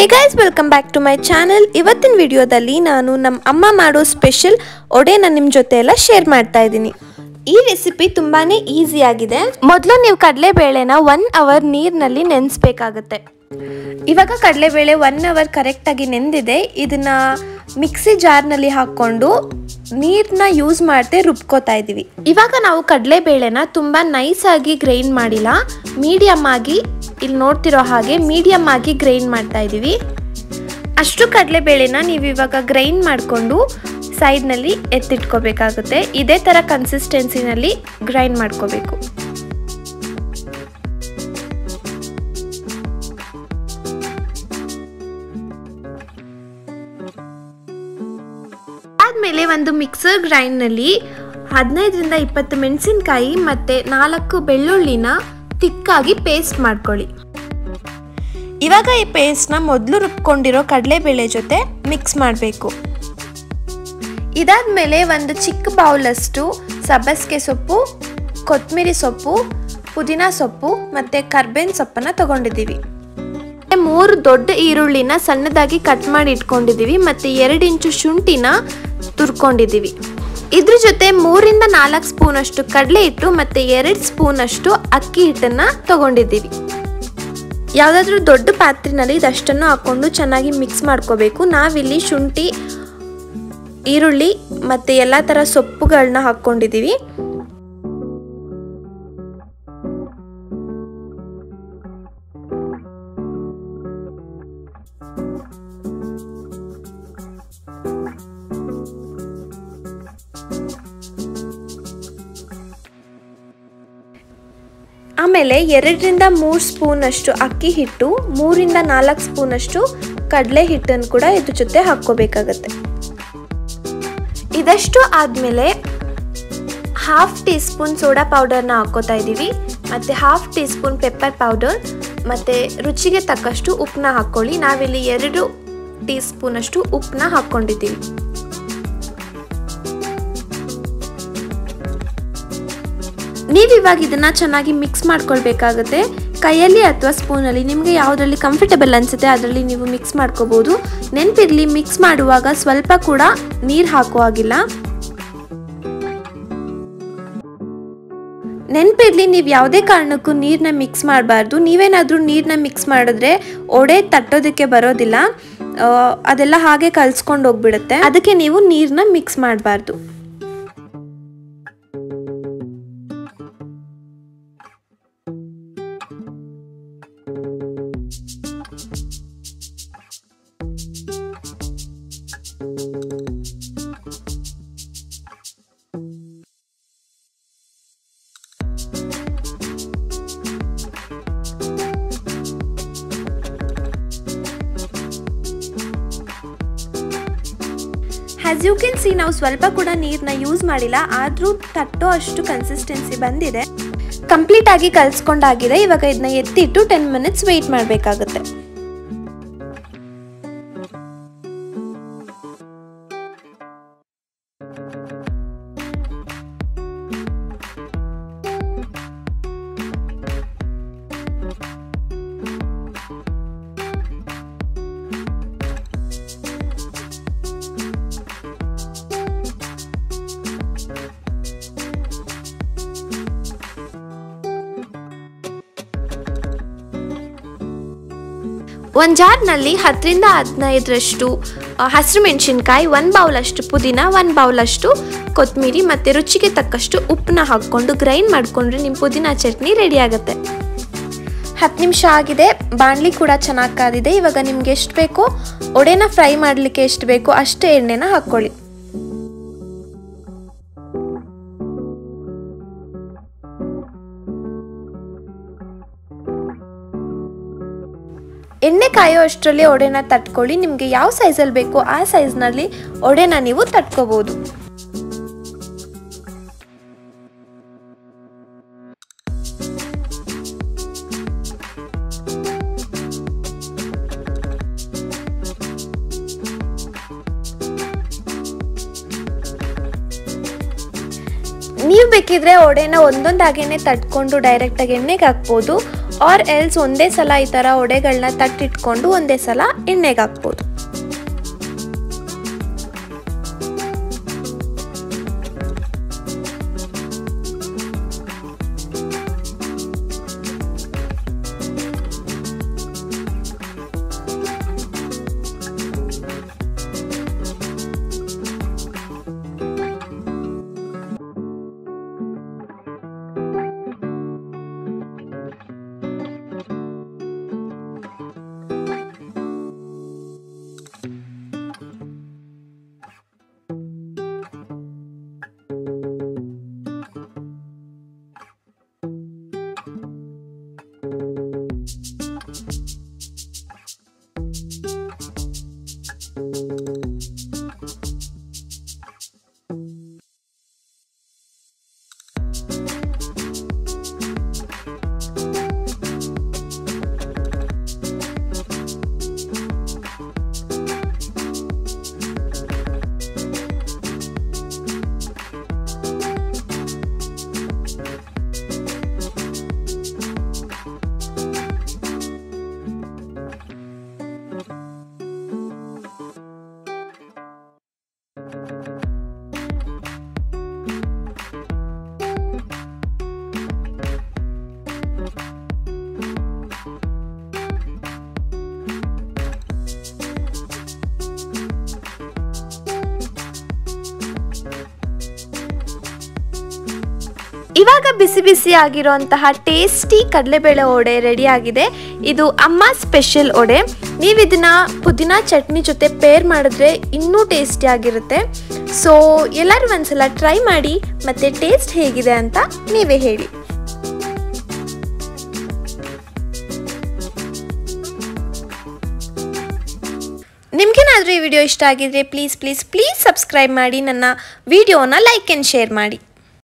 hey guys welcome back to my channel ಇವತ್ತಿನ ವಿಡಿಯೋದಲ್ಲಿ ನಾನು ನಮ್ಮ ಅಮ್ಮ ಮಾಡೋ ಸ್ಪೆಷಲ್ ಒಡೆನ ನಿಮ್ಮ ಜೊತೆ ಎಲ್ಲ ಶೇರ್ ಮಾಡ್ತಾ ಇದ್ದೀನಿ ಈ ರೆಸಿಪಿ ತುಂಬಾನೇ ಈಸಿ ಆಗಿದೆ ಮೊದಲು ನೀವು ಕಡಲೆಬೇಳೆನ ಒನ್ ಅವರ್ ನೀರಿನಲ್ಲಿ ನೆನೆಸ್ಬೇಕಾಗತ್ತೆ ಇವಾಗ ಕಡಲೆಬೇಳೆ ಒನ್ ಅವರ್ ಕರೆಕ್ಟಾಗಿ ನೆಂದಿದೆ ಇದನ್ನ ಮಿಕ್ಸಿ ಜಾರ್ನಲ್ಲಿ ಹಾಕ್ಕೊಂಡು ನೀರನ್ನ ಯೂಸ್ ಮಾಡದೆ ರುಬ್ಕೋತಾ ಇದ್ದೀವಿ ಇವಾಗ ನಾವು ಕಡಲೆಬೇಳೆನ ತುಂಬ ನೈಸ್ ಆಗಿ ಗ್ರೈಂಡ್ ಮಾಡಿಲ್ಲ ಮೀಡಿಯಮ್ ಆಗಿ ಇಲ್ಲಿ ನೋಡ್ತಿರೋ ಹಾಗೆ ಮೀಡಿಯಮ್ ಆಗಿ ಗ್ರೈಂಡ್ ಮಾಡ್ತಾ ಇದ್ದೀವಿ ಅಷ್ಟು ಕಡಲೆಬೇಳೆನ ನೀವು ಇವಾಗ ಗ್ರೈಂಡ್ ಮಾಡಿಕೊಂಡು ಸೈಡ್ನಲ್ಲಿ ಎತ್ತಿಟ್ಕೋಬೇಕಾಗುತ್ತೆ ಇದೇ ಥರ ಕನ್ಸಿಸ್ಟೆನ್ಸಿನಲ್ಲಿ ಗ್ರೈಂಡ್ ಮಾಡ್ಕೋಬೇಕು ಆದಮೇಲೆ ಒಂದು ಮಿಕ್ಸರ್ ಗ್ರೈಂಡ್ನಲ್ಲಿ ಹದಿನೈದರಿಂದ ಇಪ್ಪತ್ತು ಮೆಣಸಿನ್ಕಾಯಿ ಮತ್ತು ನಾಲ್ಕು ಬೆಳ್ಳುಳ್ಳಿನ ತಿಕ್ಕಾಗಿ ಪೇಸ್ಟ್ ಮಾಡ್ಕೊಳ್ಳಿ ಇವಾಗ ಈ ಪೇಸ್ಟ್ನ ಮೊದಲು ರುಬ್ಕೊಂಡಿರೋ ಕಡಲೆಬೇಳೆ ಜೊತೆ ಮಿಕ್ಸ್ ಮಾಡಬೇಕು ಇದಾದ್ಮೇಲೆ ಒಂದು ಚಿಕ್ಕ ಬೌಲಷ್ಟು ಸಬ್ಬಸಿಗೆ ಸೊಪ್ಪು ಕೊತ್ತಂಬರಿ ಸೊಪ್ಪು ಪುದೀನ ಸೊಪ್ಪು ಮತ್ತು ಕರ್ಬೇವಿನ ಸೊಪ್ಪನ್ನು ತಗೊಂಡಿದ್ದೀವಿ ಮೂರು ದೊಡ್ಡ ಈರುಳ್ಳಿನ ಸಣ್ಣದಾಗಿ ಕಟ್ ಮಾಡಿ ಇಟ್ಕೊಂಡಿದ್ದೀವಿ ಮತ್ತು ಎರಡು ಇಂಚು ಶುಂಠಿನ ತುರ್ಕೊಂಡಿದ್ದೀವಿ ಇದ್ರ ಜೊತೆ ಮೂರಿಂದ ನಾಲ್ಕು ಸ್ಪೂನ್ ಅಷ್ಟು ಕಡಲೆ ಹಿಟ್ಟು ಮತ್ತು ಎರಡು ಸ್ಪೂನ್ ಅಷ್ಟು ಅಕ್ಕಿ ಹಿಟ್ಟನ್ನು ತಗೊಂಡಿದ್ದೀವಿ ಯಾವುದಾದ್ರೂ ದೊಡ್ಡ ಪಾತ್ರೆನಲ್ಲಿ ಇದಷ್ಟನ್ನು ಹಾಕ್ಕೊಂಡು ಚೆನ್ನಾಗಿ ಮಿಕ್ಸ್ ಮಾಡ್ಕೋಬೇಕು ನಾವಿಲ್ಲಿ ಶುಂಠಿ ಈರುಳ್ಳಿ ಮತ್ತು ಎಲ್ಲ ಥರ ಸೊಪ್ಪುಗಳನ್ನ ಹಾಕ್ಕೊಂಡಿದ್ದೀವಿ ಆಮೇಲೆ ಎರಡರಿಂದ ಮೂರು ಸ್ಪೂನಷ್ಟು ಅಕ್ಕಿ ಹಿಟ್ಟು ಮೂರಿಂದ ನಾಲ್ಕು ಸ್ಪೂನಷ್ಟು ಕಡಲೆ ಹಿಟ್ಟನ್ನು ಕೂಡ ಇದ್ರ ಜೊತೆ ಹಾಕ್ಕೋಬೇಕಾಗತ್ತೆ ಇದಷ್ಟು ಆದಮೇಲೆ ಹಾಫ್ ಟೀ ಸ್ಪೂನ್ ಸೋಡಾ ಪೌಡರ್ನ ಹಾಕ್ಕೋತಾ ಇದ್ದೀವಿ ಮತ್ತು half teaspoon pepper powder ಮತ್ತು ರುಚಿಗೆ ತಕ್ಕಷ್ಟು ಉಪ್ಪನ್ನ ಹಾಕ್ಕೊಳ್ಳಿ ನಾವಿಲ್ಲಿ ಎರಡು ಟೀ ಸ್ಪೂನಷ್ಟು ಉಪ್ಪನ್ನ ಹಾಕ್ಕೊಂಡಿದ್ದೀವಿ ನೀವು ಇವಾಗ ಇದನ್ನ ಚೆನ್ನಾಗಿ ಮಿಕ್ಸ್ ಮಾಡ್ಕೊಳ್ಬೇಕಾಗುತ್ತೆ ಕೈಯಲ್ಲಿ ಅಥವಾ ಸ್ಪೂನಲ್ಲಿ ನಿಮಗೆ ಯಾವುದರಲ್ಲಿ ಕಂಫರ್ಟಬಲ್ ಅನಿಸುತ್ತೆ ಅದರಲ್ಲಿ ನೀವು ಮಿಕ್ಸ್ ಮಾಡ್ಕೋಬೋದು ನೆನಪಿರಲಿ ಮಿಕ್ಸ್ ಮಾಡುವಾಗ ಸ್ವಲ್ಪ ಕೂಡ ನೀರು ಹಾಕೋ ಹಾಗಿಲ್ಲ ನೆನಪಿರಲಿ ನೀವು ಯಾವುದೇ ಕಾರಣಕ್ಕೂ ನೀರನ್ನ ಮಿಕ್ಸ್ ಮಾಡಬಾರ್ದು ನೀವೇನಾದರೂ ನೀರನ್ನ ಮಿಕ್ಸ್ ಮಾಡಿದ್ರೆ ಒಡೆ ತಟ್ಟೋದಕ್ಕೆ ಬರೋದಿಲ್ಲ ಅದೆಲ್ಲ ಹಾಗೆ ಕಲ್ಸ್ಕೊಂಡು ಹೋಗ್ಬಿಡುತ್ತೆ ಅದಕ್ಕೆ ನೀವು ನೀರನ್ನ ಮಿಕ್ಸ್ ಮಾಡಬಾರ್ದು ಆ್ಯಸ್ ಯು ಕೆನ್ ಸಿ ನಾವು ಸ್ವಲ್ಪ ಕೂಡ ನೀರನ್ನ ಯೂಸ್ ಮಾಡಿಲ್ಲ ಆದರೂ ತಟ್ಟೋ ಅಷ್ಟು ಕನ್ಸಿಸ್ಟೆನ್ಸಿ ಬಂದಿದೆ ಕಂಪ್ಲೀಟ್ ಆಗಿ ಕಲ್ಸ್ಕೊಂಡಾಗಿದೆ ಇವಾಗ ಇದನ್ನ ಎತ್ತಿಟ್ಟು ಟೆನ್ ಮಿನಿಟ್ಸ್ ವೆಯ್ಟ್ ಮಾಡಬೇಕಾಗುತ್ತೆ ಒಂದು ಜಾರ್ನಲ್ಲಿ ಹತ್ತರಿಂದ ಹದಿನೈದರಷ್ಟು ಹಸಿರು ಮೆಣಸಿನ್ಕಾಯಿ ಒಂದು ಬೌಲಷ್ಟು ಪುದೀನ ಒಂದು ಬೌಲಷ್ಟು ಕೊತ್ತಂಬರಿ ಮತ್ತು ರುಚಿಗೆ ತಕ್ಕಷ್ಟು ಉಪ್ಪನ್ನ ಹಾಕ್ಕೊಂಡು ಗ್ರೈಂಡ್ ಮಾಡಿಕೊಂಡ್ರೆ ನಿಮ್ಮ ಪುದೀನ ಚಟ್ನಿ ರೆಡಿ ಆಗುತ್ತೆ ಹತ್ತು ನಿಮಿಷ ಆಗಿದೆ ಬಾಣಲಿ ಕೂಡ ಚೆನ್ನಾಗಿ ಕಾದಿದೆ ಇವಾಗ ನಿಮ್ಗೆ ಎಷ್ಟು ಬೇಕೋ ಒಡೆನ ಫ್ರೈ ಮಾಡಲಿಕ್ಕೆ ಎಷ್ಟು ಬೇಕೋ ಅಷ್ಟು ಎಣ್ಣೆನ ಹಾಕ್ಕೊಳ್ಳಿ ಎಣ್ಣೆ ಕಾಯೋ ಅಷ್ಟರಲ್ಲಿ ಒಡೆನ ತಟ್ಕೊಳ್ಳಿ ನಿಮಗೆ ಯಾವ ಸೈಜಲ್ಲಿ ಬೇಕೋ ಆ ಸೈಜ್ನಲ್ಲಿ ಒಡೆನ ನೀವು ತಟ್ಕೋಬೋದು ನೀವು ಬೇಕಿದ್ರೆ ಒಡೆನ ಒಂದೊಂದಾಗೇನೆ ತಟ್ಕೊಂಡು ಡೈರೆಕ್ಟಾಗಿ ಎಣ್ಣೆಗೆ ಹಾಕ್ಬೋದು ಆರ್ ಎಲ್ಸ್ ಒಂದೇ ಸಲ ಈ ಥರ ಒಡೆಗಳನ್ನ ತಟ್ಟಿಟ್ಕೊಂಡು ಒಂದೇ ಸಲ ಎಣ್ಣೆಗೆ ಹಾಕ್ಬೋದು ಇವಾಗ ಬಿಸಿ ಬಿಸಿ ಆಗಿರುವಂತಹ ಟೇಸ್ಟಿ ಕಡಲೆಬೇಳೆ ವಡೆ ರೆಡಿ ಆಗಿದೆ ಇದು ಅಮ್ಮ ಸ್ಪೆಷಲ್ ವಡೆ ನೀವು ಇದನ್ನ ಪುದೀನ ಚಟ್ನಿ ಜೊತೆ ಪೇರ್ ಮಾಡಿದ್ರೆ ಇನ್ನೂ ಟೇಸ್ಟಿ ಆಗಿರುತ್ತೆ ಸೊ ಎಲ್ಲರೂ ಒಂದ್ಸಲ ಟ್ರೈ ಮಾಡಿ ಮತ್ತೆ ಟೇಸ್ಟ್ ಹೇಗಿದೆ ಅಂತ ನೀವೇ ಹೇಳಿ ನಿಮ್ಗೇನಾದರೂ ಈ ವಿಡಿಯೋ ಇಷ್ಟ ಆಗಿದ್ರೆ ಪ್ಲೀಸ್ ಪ್ಲೀಸ್ ಪ್ಲೀಸ್ ಸಬ್ಸ್ಕ್ರೈಬ್ ಮಾಡಿ ನನ್ನ ವಿಡಿಯೋನ ಲೈಕ್ ಆ್ಯಂಡ್ ಶೇರ್ ಮಾಡಿ